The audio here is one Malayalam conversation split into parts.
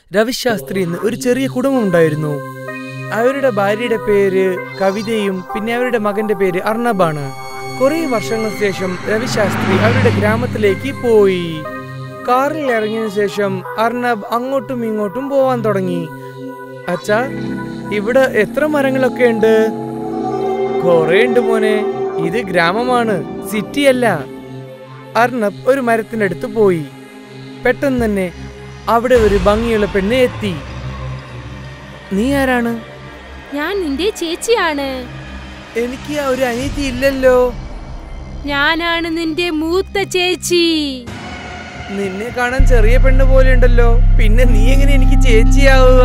രവിശാസ്ത്രി എന്ന് ഒരു ചെറിയ കുടുംബം ഉണ്ടായിരുന്നു അവരുടെ ഭാര്യയുടെ പേര് കവിതയും പിന്നെ അവരുടെ മകന്റെ പേര് അർണബാണ് കുറെ വർഷങ്ങൾക്ക് ശേഷം രവിശാസ്ത്രി അവരുടെ ഗ്രാമത്തിലേക്ക് പോയി കാറിൽ ഇറങ്ങിയതിനു ശേഷം അർണബ് അങ്ങോട്ടും ഇങ്ങോട്ടും പോവാൻ തുടങ്ങി അച്ഛാ ഇവിടെ എത്ര മരങ്ങളൊക്കെ ഉണ്ട് കൊറേ ഉണ്ട് മോനെ ഇത് ഗ്രാമമാണ് സിറ്റി അല്ല അർണബ് ഒരു മരത്തിന്റെ അടുത്ത് പോയി പെട്ടെന്ന് തന്നെ അവിടെ ഒരു ഭംഗിയുള്ള പെണ്ണ് എത്തി നീ ആരാണ് ഞാൻ നിന്റെ ചേച്ചിയാണ് എനിക്ക് ആ ഒരു അനീതി ഇല്ലല്ലോ ഞാനാണ് നിന്റെ മൂത്ത ചേച്ചി നിന്നെ കാണാൻ ചെറിയ പെണ്ണ് പോലെ ഉണ്ടല്ലോ പിന്നെ നീ എങ്ങനെ എനിക്ക് ചേച്ചിയാവുക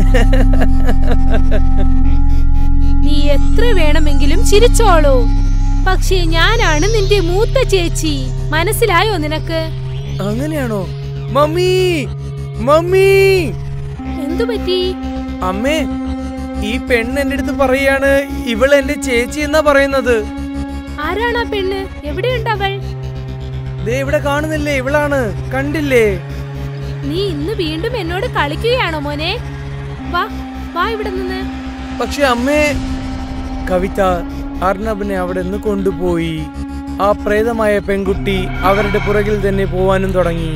നീ എത്ര വേണമെങ്കിലും ചിരിച്ചോളൂ പക്ഷേ ഞാനാണ് നിന്റെ മൂത്ത ചേച്ചി മനസ്സിലായോ നിനക്ക് അങ്ങനെയാണോ മമ്മി മമ്മി എന്തു പറ്റി അമ്മേ ഈ പെണ്ണ് എന്റെ അടുത്ത് പറയാണ് ഇവൾ എന്റെ ചേച്ചി എന്നാ പറയുന്നത് ആരാണ് ആ പെണ്ണ് എവിടെയുണ്ടവൾ ദേ ഇവിടെ കാണുന്നില്ലേ ഇവളാണ് കണ്ടില്ലേ നീ ഇന്ന് വീണ്ടും എന്നോട് കളിക്കുകയാണോ മോനെ വാ വാ ഇവിടെ നിന്ന് പക്ഷെ അമ്മേ കവിത അർണബിനെ അവിടെ നിന്ന് കൊണ്ടുപോയി ആ പ്രേതമായ പെൺകുട്ടി അവരുടെ പുറകിൽ തന്നെ പോവാനും തുടങ്ങി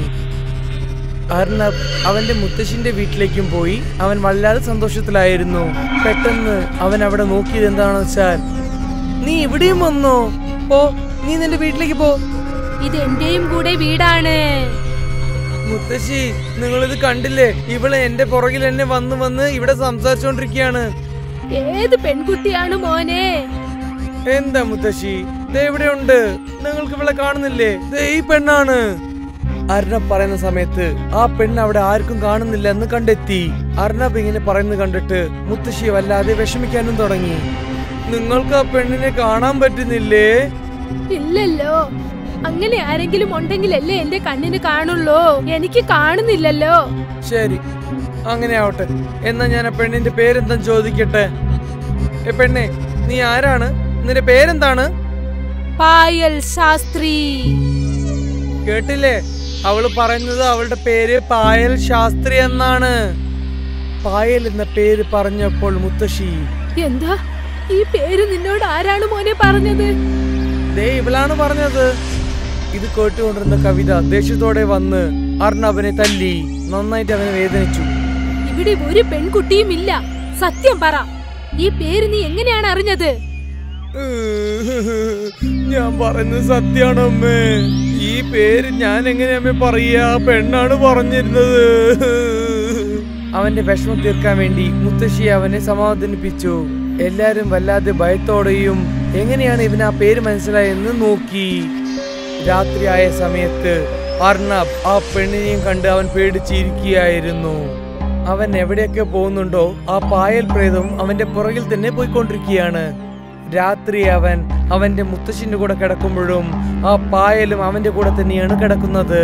അർണബ് അവന്റെ മുത്തശ്ശിന്റെ വീട്ടിലേക്കും പോയി അവൻ വല്ലാതെ സന്തോഷത്തിലായിരുന്നു പെട്ടെന്ന് അവൻ അവിടെ നോക്കിയത് എന്താണെന്ന് വെച്ചാൽ നീ ഇവിടെയും വന്നോ പോ നീ നിന്റെ വീട്ടിലേക്ക് പോ ഇത് എന്റെയും കൂടെ വീടാണ് മുത്തശ്ശി നിങ്ങളിത് കണ്ടില്ലേ ഇവള് എന്റെ പുറകിൽ എന്നെ വന്ന് വന്ന് ഇവിടെ സംസാരിച്ചോണ്ടിരിക്കുകയാണ് ഏത് പെൺകുട്ടിയാണ് മോനെ എന്താ മുത്തശ്ശി ദേ ഇവിടെയുണ്ട് നിങ്ങൾക്ക് ഇവളെ കാണുന്നില്ലേ ദേ ഈ പെണ്ണാണ് അർണബ് പറയുന്ന സമയത്ത് ആ പെണ്ണ് അവിടെ ആർക്കും കാണുന്നില്ല എന്ന് കണ്ടെത്തി അർണബ് ഇങ്ങനെ പറയുന്നത് കണ്ടിട്ട് മുത്തശ്ശി വല്ലാതെ വിഷമിക്കാനും തുടങ്ങി നിങ്ങൾക്ക് ആ പെണ്ണിനെ കാണാൻ പറ്റുന്നില്ലേ ഇല്ലല്ലോ അങ്ങനെ ആരെങ്കിലും ഉണ്ടെങ്കിലല്ലേ എന്റെ കണ്ണിന് കാണുള്ളൂ എനിക്ക് കാണുന്നില്ലല്ലോ ശരി അങ്ങനെ ആവട്ടെ എന്നാ ഞാൻ ആ പെണ്ണിന്റെ പേരെന്താ ചോദിക്കട്ടെ ഏ പെണ്ണെ നീ ആരാണ് നിന്റെ പേരെന്താണ് പായൽ ശാസ്ത്രി കേട്ടില്ലേ അവള് പറയുന്നത് അവളുടെ പേര് പായൽ ശാസ്ത്രി എന്നാണ് പായൽ എന്ന പേര് പറഞ്ഞപ്പോൾ മുത്തശ്ശി എന്താ ഈ പേര് നിന്നോട് ആരാണ് മോനെ പറഞ്ഞത് ദേ ഇവളാണ് പറഞ്ഞത് ഇത് കേട്ടുകൊണ്ടിരുന്ന കവിത ദേഷ്യത്തോടെ വന്ന് അർണവനെ തല്ലി നന്നായിട്ട് അവനെ വേദനിച്ചു ഇവിടെ ഒരു പെൺകുട്ടിയും ഇല്ല സത്യം പറ ഈ പേര് നീ എങ്ങനെയാണ് അറിഞ്ഞത് ഞാൻ പറയുന്നത് സത്യാണ് അമ്മേ ഈ പേര് ഞാൻ എങ്ങനെ അമ്മ പറയാ പെണ്ണാണ് പറഞ്ഞിരുന്നത് അവന്റെ വിഷമം തീർക്കാൻ വേണ്ടി മുത്തശ്ശി അവനെ സമാധാനിപ്പിച്ചു എല്ലാരും വല്ലാതെ ഭയത്തോടെയും എങ്ങനെയാണ് ഇവന് ആ പേര് മനസ്സിലായെന്ന് നോക്കി രാത്രിയായ സമയത്ത് അർണബ് ആ പെണ്ണിനെയും കണ്ട് അവൻ പേടിച്ചിരിക്കുകയായിരുന്നു അവൻ എവിടെയൊക്കെ പോകുന്നുണ്ടോ ആ പായൽ പ്രേതവും അവന്റെ പുറകിൽ തന്നെ പോയിക്കൊണ്ടിരിക്കുകയാണ് രാത്രി അവൻ അവന്റെ മുത്തശ്ശിന്റെ കൂടെ കിടക്കുമ്പോഴും ആ പായലും അവന്റെ കൂടെ തന്നെയാണ് കിടക്കുന്നത്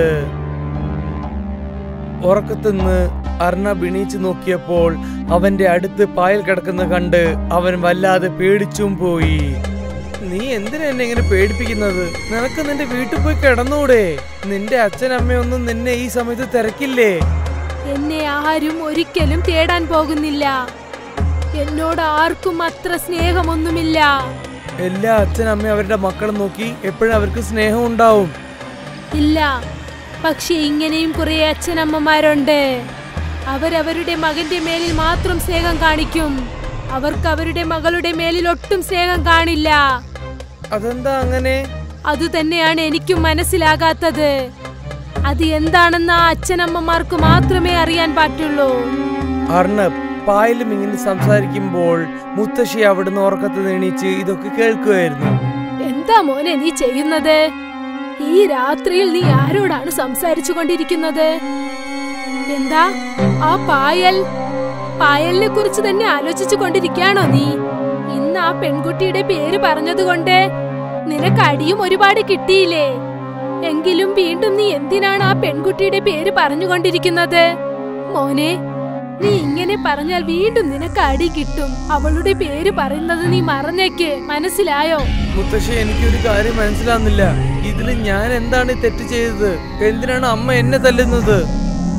ഉറക്കത്തുനിന്ന് അർണബ് എണീച്ചു നോക്കിയപ്പോൾ അവന്റെ അടുത്ത് പായൽ കിടക്കുന്ന കണ്ട് അവൻ വല്ലാതെ പേടിച്ചും പോയി നീ എന്തിനാ എന്നെ ഇങ്ങനെ പേടിപ്പിക്കുന്നത് നിനക്ക് നിന്റെ വീട്ടിൽ പോയി കിടന്നൂടെ നിന്റെ അച്ഛനമ്മയൊന്നും നിന്നെ ഈ സമയത്ത് തിരക്കില്ലേ എന്നെ ആരും ഒരിക്കലും തേടാൻ പോകുന്നില്ല എന്നോട് ആർക്കും അത്ര സ്നേഹമൊന്നുമില്ല എല്ലാ അച്ഛനമ്മയും അവരുടെ മക്കളെ നോക്കി എപ്പോഴും അവർക്ക് സ്നേഹം ഉണ്ടാവും ഇല്ല പക്ഷെ ഇങ്ങനെയും കുറെ അച്ഛനമ്മമാരുണ്ട് അവരവരുടെ മകന്റെ മേലിൽ മാത്രം സ്നേഹം കാണിക്കും അവർക്ക് അവരുടെ മകളുടെ മേലിൽ ഒട്ടും സ്നേഹം കാണില്ല അതെന്താ അങ്ങനെ അത് തന്നെയാണ് എനിക്കും മനസ്സിലാകാത്തത് അത് എന്താണെന്ന് ആ അച്ഛനമ്മമാർക്ക് മാത്രമേ അറിയാൻ പറ്റുള്ളൂ അർണബ് പായലും ഇങ്ങനെ സംസാരിക്കുമ്പോൾ മുത്തശ്ശി അവിടുന്ന് ഉറക്കത്ത് എണീച്ച് ഇതൊക്കെ കേൾക്കുമായിരുന്നു എന്താ മോനെ നീ ചെയ്യുന്നത് ഈ രാത്രിയിൽ നീ ആരോടാണ് സംസാരിച്ചു കൊണ്ടിരിക്കുന്നത് എന്താ ആ പായൽ പായലിനെ കുറിച്ച് തന്നെ ആലോചിച്ചു കൊണ്ടിരിക്കുകയാണോ നീ ഇന്ന് ആ പെൺകുട്ടിയുടെ പേര് പറഞ്ഞതുകൊണ്ട് നിനക്ക് അടിയും ഒരുപാട് കിട്ടിയില്ലേ എങ്കിലും വീണ്ടും നീ എന്തിനാണ് ആ പെൺകുട്ടിയുടെ പേര് പറഞ്ഞുകൊണ്ടിരിക്കുന്നത് മോനെ നീ ഇങ്ങനെ പറഞ്ഞാൽ വീണ്ടും നിനക്ക് അടി കിട്ടും അവളുടെ പേര് പറയുന്നത് നീ മറന്നേക്ക് മനസ്സിലായോ മുത്തശ്ശി എനിക്കൊരു കാര്യം മനസ്സിലാവുന്നില്ല ഇതിൽ ഞാൻ എന്താണ് ഈ തെറ്റ് ചെയ്തത് എന്തിനാണ് അമ്മ എന്നെ തല്ലുന്നത്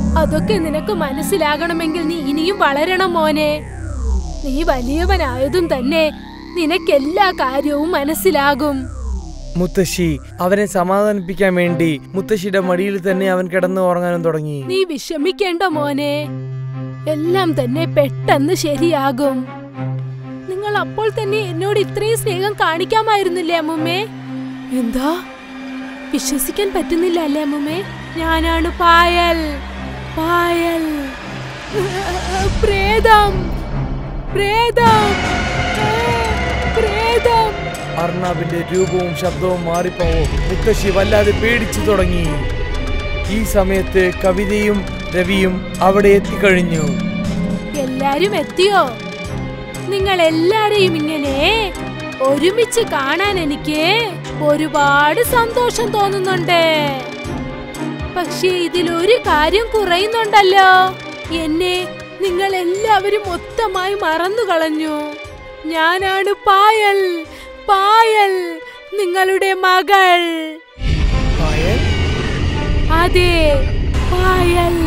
അതൊക്കെ നിനക്ക് മനസ്സിലാകണമെങ്കിൽ നീ ഇനിയും വളരണം മോനെ നീ വലിയവനായതും തന്നെ നിനക്കെല്ലാ കാര്യവും മനസ്സിലാകും മുത്തശ്ശി അവനെ സമാധാനിപ്പിക്കാൻ വേണ്ടി മുത്തശ്ശിയുടെ മടിയിൽ തന്നെ അവൻ കിടന്നു ഉറങ്ങാനും തുടങ്ങി നീ വിഷമിക്കേണ്ട മോനെ എല്ലാം തന്നെ പെട്ടെന്ന് ശരിയാകും നിങ്ങൾ അപ്പോൾ തന്നെ എന്നോട് ഇത്രയും സ്നേഹം കാണിക്കാമായിരുന്നില്ലേ അമ്മുമ്മേ എന്താ വിശ്വസിക്കാൻ പറ്റുന്നില്ല അല്ലേ അമ്മുമ്മേ ഞാനാണ് പായൽ പായൽ പ്രേതം പ്രേതം പ്രേതം അർണാബിന്റെ രൂപവും ശബ്ദവും മാറിപ്പോവും മുത്തശ്ശി വല്ലാതെ പേടിച്ചു തുടങ്ങി ഈ സമയത്ത് കവിതയും രവിയും അവിടെ എത്തിക്കഴിഞ്ഞു എല്ലാരും എത്തിയോ നിങ്ങൾ എല്ലാരെയും ഇങ്ങനെ ഒരുമിച്ച് കാണാൻ എനിക്ക് ഒരുപാട് സന്തോഷം തോന്നുന്നുണ്ട് പക്ഷേ ഇതിലൊരു കാര്യം കുറയുന്നുണ്ടല്ലോ എന്നെ നിങ്ങൾ എല്ലാവരും മൊത്തമായി മറന്നു കളഞ്ഞു ഞാനാണ് പായൽ പായൽ നിങ്ങളുടെ മകൾ പായൽ അതെ പായൽ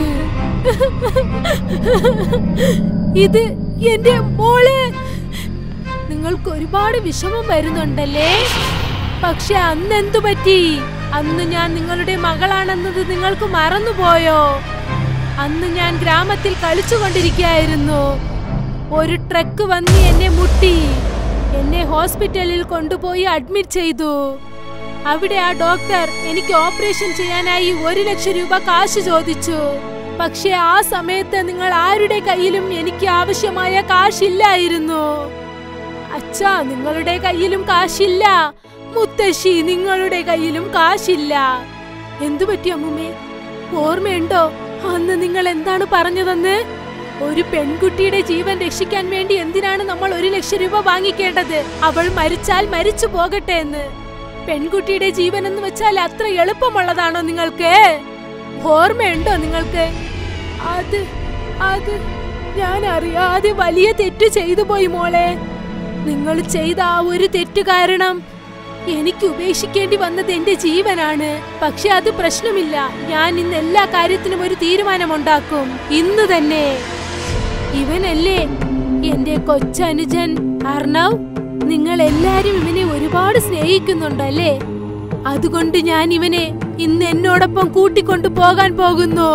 ഇത് എന്റെ മോള് നിങ്ങൾക്ക് ഒരുപാട് വിഷമം വരുന്നുണ്ടല്ലേ പക്ഷെ അന്ന് എന്തു പറ്റി അന്ന് ഞാൻ നിങ്ങളുടെ മകളാണെന്നത് നിങ്ങൾക്ക് മറന്നുപോയോ അന്ന് ഞാൻ ഗ്രാമത്തിൽ കളിച്ചുകൊണ്ടിരിക്കുകയായിരുന്നു ഒരു ട്രക്ക് വന്ന് എന്നെ മുട്ടി എന്നെ ഹോസ്പിറ്റലിൽ കൊണ്ടുപോയി അഡ്മിറ്റ് ചെയ്തു അവിടെ ആ ഡോക്ടർ എനിക്ക് ഓപ്പറേഷൻ ചെയ്യാനായി ഒരു ലക്ഷം രൂപ കാശ് ചോദിച്ചു പക്ഷെ ആ സമയത്ത് നിങ്ങൾ ആരുടെ കയ്യിലും എനിക്ക് ആവശ്യമായ കാശില്ലായിരുന്നു അച്ഛാ നിങ്ങളുടെ കയ്യിലും കാശില്ല മുത്തശ്ശി നിങ്ങളുടെ കയ്യിലും കാശില്ല എന്തു പറ്റി അമ്മുമ്മേ ഓർമ്മയുണ്ടോ അന്ന് നിങ്ങൾ എന്താണ് പറഞ്ഞതെന്ന് ഒരു പെൺകുട്ടിയുടെ ജീവൻ രക്ഷിക്കാൻ വേണ്ടി എന്തിനാണ് നമ്മൾ ഒരു ലക്ഷം രൂപ വാങ്ങിക്കേണ്ടത് അവൾ മരിച്ചാൽ മരിച്ചു പോകട്ടെ എന്ന് പെൺകുട്ടിയുടെ ജീവൻ എന്ന് വെച്ചാൽ അത്ര എളുപ്പമുള്ളതാണോ നിങ്ങൾക്ക് ഓർമ്മയുണ്ടോ നിങ്ങൾക്ക് അത് അത് ഞാൻ അറിയാതെ വലിയ തെറ്റ് ചെയ്തു പോയി മോളെ നിങ്ങൾ ചെയ്ത ആ ഒരു തെറ്റ് കാരണം എനിക്ക് ഉപേക്ഷിക്കേണ്ടി വന്നത് എന്റെ ജീവനാണ് പക്ഷെ അത് പ്രശ്നമില്ല ഞാൻ ഇന്ന് എല്ലാ കാര്യത്തിനും ഒരു തീരുമാനമുണ്ടാക്കും ഇന്ന് തന്നെ ഇവനല്ലേ എന്റെ കൊച്ചനുജൻ അർണവ് നിങ്ങൾ എല്ലാരും ഇവനെ ഒരുപാട് സ്നേഹിക്കുന്നുണ്ടല്ലേ അതുകൊണ്ട് ഞാൻ ഇവനെ ഇന്ന് എന്നോടൊപ്പം കൂട്ടിക്കൊണ്ടു പോകാൻ പോകുന്നു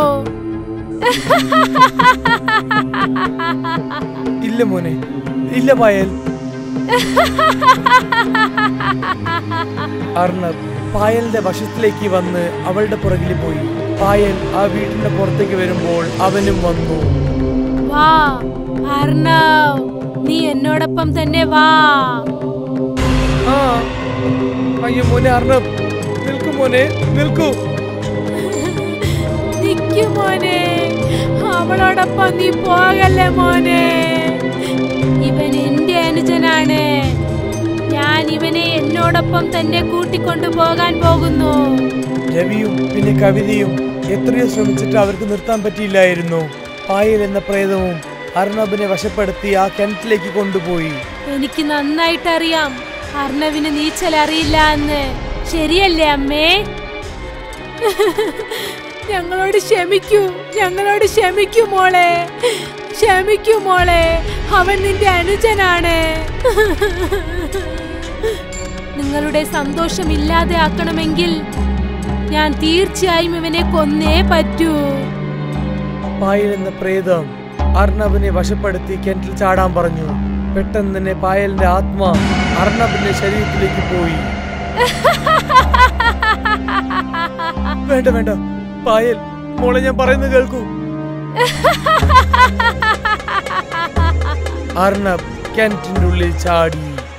ഇല്ല മോനെ ഇല്ല പായൽ അർണബ് പായലിന്റെ വശത്തിലേക്ക് വന്ന് അവളുടെ പുറകിൽ പോയി പായൽ ആ വീടിന്റെ പുറത്തേക്ക് വരുമ്പോൾ അവനും വന്നു വാ അർണവ് നീ എന്നോടൊപ്പം തന്നെ വാ ആ അയ്യോ മോനെ അർണബ് നിൽക്കൂ മോനെ നിൽക്കൂ നിക്കു മോനെ അവളോടൊപ്പം നീ പോകല്ലേ മോനെ ഇവൻ എന്റെ അനുജനാണ് ഞാൻ ഇവനെ എന്നോടൊപ്പം തന്നെ കൂട്ടിക്കൊണ്ടു പോകാൻ പോകുന്നു രവിയും പിന്നെ കവിതയും എത്രയോ ശ്രമിച്ചിട്ട് അവർക്ക് നിർത്താൻ പറ്റിയില്ലായിരുന്നു പായൽ എന്ന പ്രേതവും അർണബിനെ വശപ്പെടുത്തി ആ കിണറ്റിലേക്ക് കൊണ്ടുപോയി എനിക്ക് നന്നായിട്ടറിയാം അർണവിന് നീച്ചൽ അറിയില്ല എന്ന് ശരിയല്ലേ അമ്മേ ഞങ്ങളോട് ക്ഷമിക്കൂ ഞങ്ങളോട് ക്ഷമിക്കൂ മോളെ ക്ഷമിക്കൂ മോളെ അവൻ നിന്റെ അനുജനാണ് നിങ്ങളുടെ സന്തോഷം ഇല്ലാതെ ആക്കണമെങ്കിൽ ഞാൻ തീർച്ചയായും ഇവനെ കൊന്നേ പറ്റൂ പായൽ എന്ന പ്രേതം അർണബിനെ വശപ്പെടുത്തി കിണറ്റിൽ ചാടാൻ പറഞ്ഞു പെട്ടെന്ന് തന്നെ പായലിന്റെ ആത്മാ അർണബിന്റെ ശരീരത്തിലേക്ക് പോയി വേണ്ട വേണ്ട പായൽ മോളെ ഞാൻ പറയുന്നത് കേൾക്കൂ അർണബ് കിണറ്റിന്റെ ഉള്ളിൽ ചാടി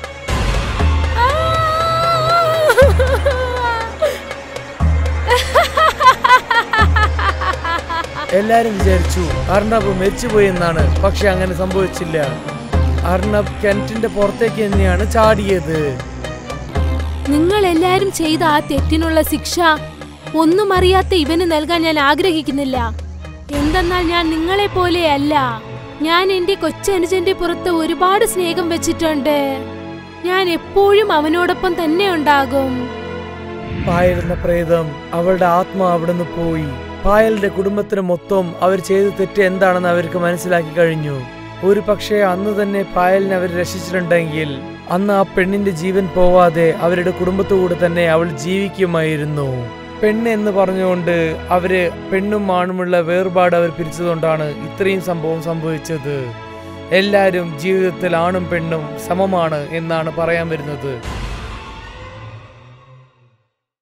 എല്ലാരും വിചാരിച്ചു അർണബ് മരിച്ചുപോയി എന്നാണ് പക്ഷെ അങ്ങനെ സംഭവിച്ചില്ല അർണബ് കിണറ്റിന്റെ പുറത്തേക്ക് തന്നെയാണ് ചാടിയത് നിങ്ങൾ എല്ലാരും ചെയ്ത ആ തെറ്റിനുള്ള ശിക്ഷ ഒന്നും അറിയാത്ത ഇവന് നൽകാൻ ഞാൻ ആഗ്രഹിക്കുന്നില്ല എന്തെന്നാൽ ഞാൻ നിങ്ങളെ പോലെയല്ല ഞാൻ എന്റെ കൊച്ചനുജന്റെ പുറത്ത് ഒരുപാട് സ്നേഹം വെച്ചിട്ടുണ്ട് ഞാൻ എപ്പോഴും അവനോടൊപ്പം തന്നെ ഉണ്ടാകും പായൽ എന്ന പ്രേതം അവളുടെ ആത്മാ അവിടുന്ന് പോയി പായലിന്റെ കുടുംബത്തിന് മൊത്തം അവർ ചെയ്ത തെറ്റ് എന്താണെന്ന് അവർക്ക് മനസ്സിലാക്കി കഴിഞ്ഞു ഒരു പക്ഷേ അന്ന് തന്നെ പായലിനെ അവർ രക്ഷിച്ചിട്ടുണ്ടെങ്കിൽ അന്ന് ആ പെണ്ണിന്റെ ജീവൻ പോവാതെ അവരുടെ കുടുംബത്തോടെ തന്നെ അവൾ ജീവിക്കുമായിരുന്നു പെണ്ണ് എന്ന് പറഞ്ഞുകൊണ്ട് അവര് പെണ്ണും ആണുമുള്ള വേർപാട് അവർ പിരിച്ചതുകൊണ്ടാണ് ഇത്രയും സംഭവം സംഭവിച്ചത് എല്ലാവരും ജീവിതത്തിൽ ആണും പെണ്ണും സമമാണ് എന്നാണ് പറയാൻ വരുന്നത്